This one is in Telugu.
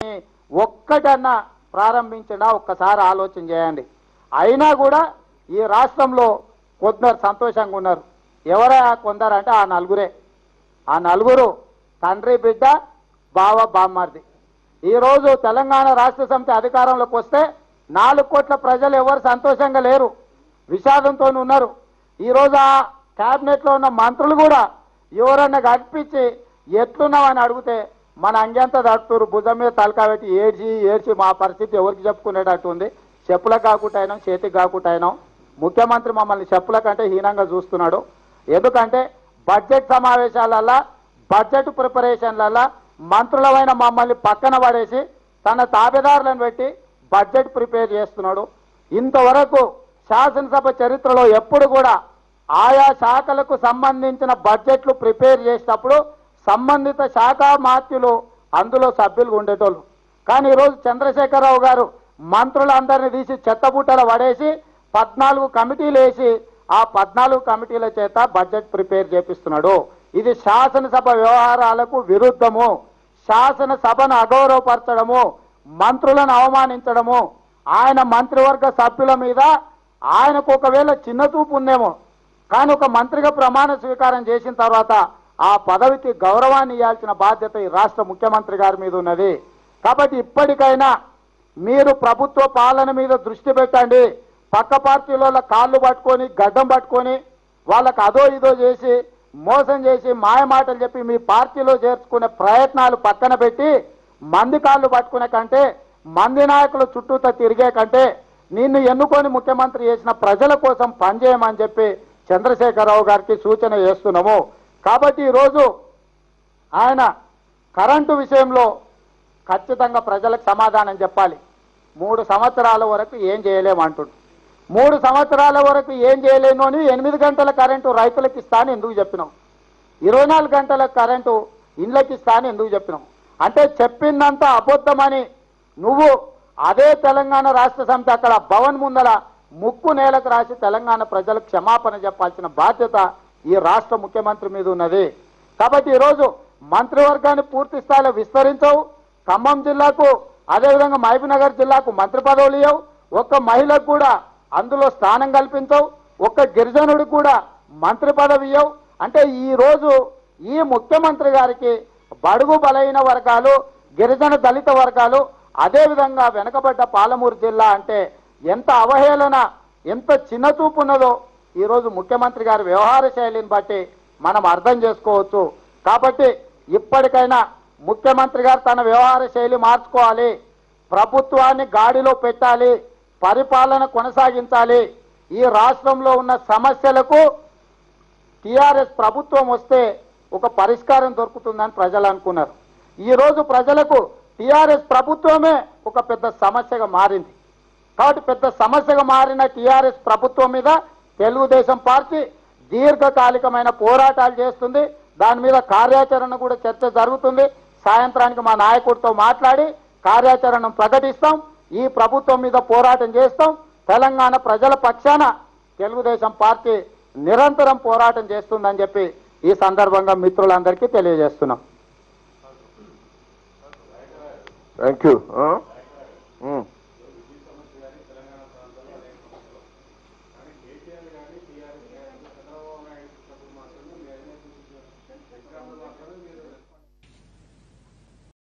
ఒక్కటన్నా ప్రారంభించినా ఒక్కసారి ఆలోచన చేయండి అయినా కూడా ఈ రాష్ట్రంలో కొందరు సంతోషంగా ఉన్నారు ఎవరా కొందరు అంటే ఆ నలుగురే ఆ నలుగురు తండ్రి బిడ్డ బావ బామ్మార్ది ఈరోజు తెలంగాణ రాష్ట్ర సమితి అధికారంలోకి వస్తే నాలుగు కోట్ల ప్రజలు ఎవరు సంతోషంగా లేరు విషాదంతో ఉన్నారు ఈరోజు ఆ క్యాబినెట్లో ఉన్న మంత్రులు కూడా ఎవరన్నా కనిపించి ఎట్లున్నామని అడిగితే మన అంగంతా తడుతురు భుజం మీద తలకా పెట్టి ఏడ్చి ఏడ్చి మా పరిస్థితి ఎవరికి చెప్పుకునేటట్టు ఉంది చెప్పులకు కాకుండా అయినాం చేతికి కాకుండా అయినాం ముఖ్యమంత్రి మమ్మల్ని చెప్పుల కంటే హీనంగా చూస్తున్నాడు ఎందుకంటే బడ్జెట్ సమావేశాలల్లా బడ్జెట్ ప్రిపరేషన్లల్లా మంత్రులమైన మమ్మల్ని పక్కన పడేసి తన తాబేదారులను పెట్టి బడ్జెట్ ప్రిపేర్ చేస్తున్నాడు ఇంతవరకు శాసనసభ చరిత్రలో ఎప్పుడు కూడా ఆయా శాఖలకు సంబంధించిన బడ్జెట్లు ప్రిపేర్ చేసేటప్పుడు సంబంధిత శాఖ మాత్యులు అందులో సభ్యులు ఉండేటోళ్ళు కానీ ఈరోజు చంద్రశేఖరరావు గారు మంత్రులందరినీ తీసి చెత్తబుట్టలు పడేసి పద్నాలుగు కమిటీలు వేసి ఆ పద్నాలుగు కమిటీల చేత బడ్జెట్ ప్రిపేర్ చేపిస్తున్నాడు ఇది శాసనసభ వ్యవహారాలకు విరుద్ధము శాసనసభను అగౌరవపరచడము మంత్రులను అవమానించడము ఆయన మంత్రివర్గ సభ్యుల మీద ఆయనకు ఒకవేళ చిన్న చూపు ఉందేమో కానీ ఒక మంత్రిగా ప్రమాణ స్వీకారం చేసిన తర్వాత ఆ పదవికి గౌరవాన్ని ఇవ్వాల్సిన బాధ్యత ఈ రాష్ట్ర ముఖ్యమంత్రి గారి మీద ఉన్నది కాబట్టి ఇప్పటికైనా మీరు ప్రభుత్వ పాలన మీద దృష్టి పెట్టండి పక్క పార్టీల కాళ్ళు పట్టుకొని గడ్డం పట్టుకొని వాళ్ళకు అదో ఇదో చేసి మోసం చేసి మాయ మాటలు చెప్పి మీ పార్టీలో చేర్చుకునే ప్రయత్నాలు పక్కన పెట్టి మంది కాళ్ళు పట్టుకునే కంటే మంది నాయకులు చుట్టూతో తిరిగే కంటే నిన్ను ఎన్నుకొని ముఖ్యమంత్రి చేసిన ప్రజల కోసం పనిచేయమని చెప్పి చంద్రశేఖరరావు గారికి సూచన చేస్తున్నాము కాబట్టి ఈరోజు ఆయన కరెంటు విషయంలో ఖచ్చితంగా ప్రజలకు సమాధానం చెప్పాలి మూడు సంవత్సరాల వరకు ఏం చేయలేమంటుండు మూడు సంవత్సరాల వరకు ఏం చేయలేను అని ఎనిమిది గంటల కరెంటు రైతులకు ఇస్తా అని ఎందుకు చెప్పినాం ఇరవై నాలుగు గంటల కరెంటు ఇండ్లకి ఇస్తా అని ఎందుకు చెప్పినాం అంటే చెప్పిందంతా అబద్ధమని నువ్వు అదే తెలంగాణ రాష్ట్ర సమితి అక్కడ భవన్ ముందల ముక్కు నేలకు రాసి తెలంగాణ ప్రజలకు క్షమాపణ చెప్పాల్సిన బాధ్యత ఈ రాష్ట్ర ముఖ్యమంత్రి మీద ఉన్నది కాబట్టి ఈరోజు మంత్రివర్గాన్ని పూర్తి స్థాయిలో విస్తరించవు ఖమ్మం జిల్లాకు అదేవిధంగా మహబూబ్నగర్ జిల్లాకు మంత్రి పదవులు ఇవ్వవు ఒక్క మహిళకు కూడా అందులో స్థానం కల్పించవు ఒక్క గిరిజనుడికి కూడా మంత్రి పదవి ఇవ్వవు అంటే ఈ రోజు ఈ ముఖ్యమంత్రి గారికి బడుగు బలైన వర్గాలు గిరిజన దళిత వర్గాలు అదేవిధంగా వెనకబడ్డ పాలమూరు జిల్లా అంటే ఎంత అవహేళన ఎంత చిన్న చూపు ఉన్నదో ఈరోజు ముఖ్యమంత్రి గారి వ్యవహార శైలిని బట్టి మనం అర్థం చేసుకోవచ్చు కాబట్టి ఇప్పటికైనా ముఖ్యమంత్రి గారు తన వ్యవహార శైలి మార్చుకోవాలి ప్రభుత్వాన్ని గాడిలో పెట్టాలి పరిపాలన కొనసాగించాలి ఈ రాష్ట్రంలో ఉన్న సమస్యలకు టిఆర్ఎస్ ప్రభుత్వం వస్తే ఒక పరిష్కారం దొరుకుతుందని ప్రజలు అనుకున్నారు ఈ రోజు ప్రజలకు టిఆర్ఎస్ ప్రభుత్వమే ఒక పెద్ద సమస్యగా మారింది కాబట్టి పెద్ద సమస్యగా మారిన టిఆర్ఎస్ ప్రభుత్వం మీద తెలుగుదేశం పార్టీ దీర్ఘకాలికమైన పోరాటాలు చేస్తుంది దాని మీద కార్యాచరణ కూడా చర్చ జరుగుతుంది సాయంత్రానికి మా నాయకుడితో మాట్లాడి కార్యాచరణ ప్రకటిస్తాం ఈ ప్రభుత్వం మీద పోరాటం చేస్తాం తెలంగాణ ప్రజల పక్షాన తెలుగుదేశం పార్టీ నిరంతరం పోరాటం చేస్తుందని చెప్పి ఈ సందర్భంగా మిత్రులందరికీ తెలియజేస్తున్నాం థ్యాంక్ యూ